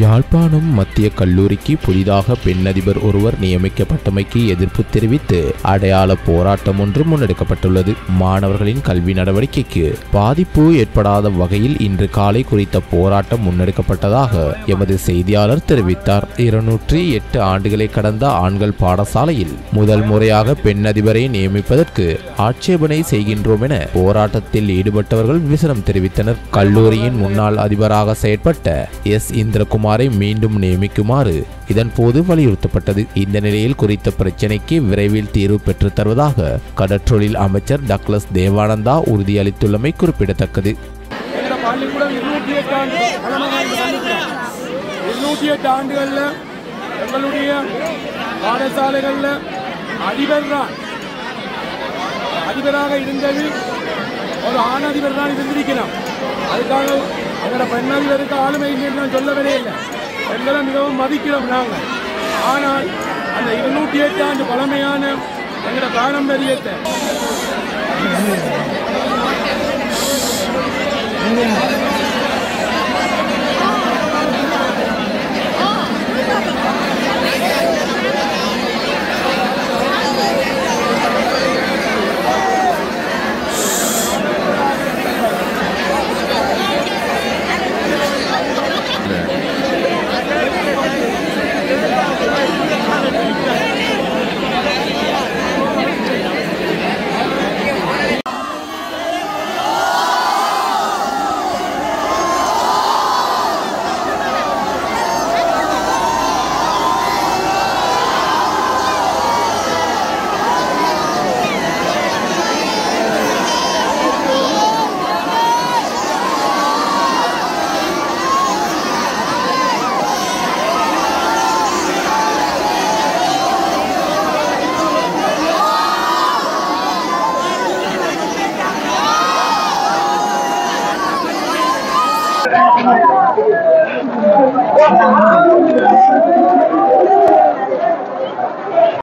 யாழ்ப்பாணம் மத்திய கல்லூரிக்கு புதிதாக பெண் அதிபர் ஒருவர் நியமிக்கப்பட்டமைக்கு எதிர்ப்பு தெரிவித்து அடையாள போராட்டம் ஒன்று முன்னெடுக்கப்பட்டுள்ளது மாணவர்களின் கல்வி நடவடிக்கைக்கு பாதிப்பு ஏற்படாத வகையில் இன்று காலை குறித்த போராட்டம் முன்னெடுக்கப்பட்டதாக எமது செய்தியாளர் தெரிவித்தார் இருநூற்றி எட்டு ஆண்டுகளை கடந்த ஆண்கள் பாடசாலையில் முதல் முறையாக பெண் அதிபரை நியமிப்பதற்கு ஆட்சேபனை செய்கின்றோம் என போராட்டத்தில் ஈடுபட்டவர்கள் விசனம் தெரிவித்தனர் கல்லூரியின் முன்னாள் அதிபராக செயற்பட்ட எஸ் இந்திரகுமாரை மீண்டும் நியமிக்குமாறு இதன்போது வலியுறுத்தப்பட்டது இந்த நிலையில் குறித்த பிரச்சினைக்கு விரைவில் தீர்வு பெற்றுத் தருவதாக கடற்றொழில் அமைச்சர் டக்ளஸ் தேவானந்தா உறுதியளித்துள்ளமை குறிப்பிடத்தக்கது எங்களோட பள்ளிக்கூடம் இருநூற்றி எட்டு ஆண்டு பழமையான இந்த பள்ளிக்கூடம் இருநூற்றி எட்டு ஆண்டுகளில் எங்களுடைய பாடசாலைகளில் அதிபர் தான் அதிபராக இருந்தது ஒரு ஆண் அதிபர் தான் இருந்திருக்கிறோம் அதுக்காக எங்களோட பெண் அதிபருக்கு ஆளுமை இல்லைன்னு நான் சொல்லவே இல்லை பெண்களை மிகவும் மதிக்கிறோம் நாங்கள் ஆனால் அந்த இருநூற்றி எட்டு ஆண்டு பழமையான எங்களோட பாரம்பரியத்தை Thank you.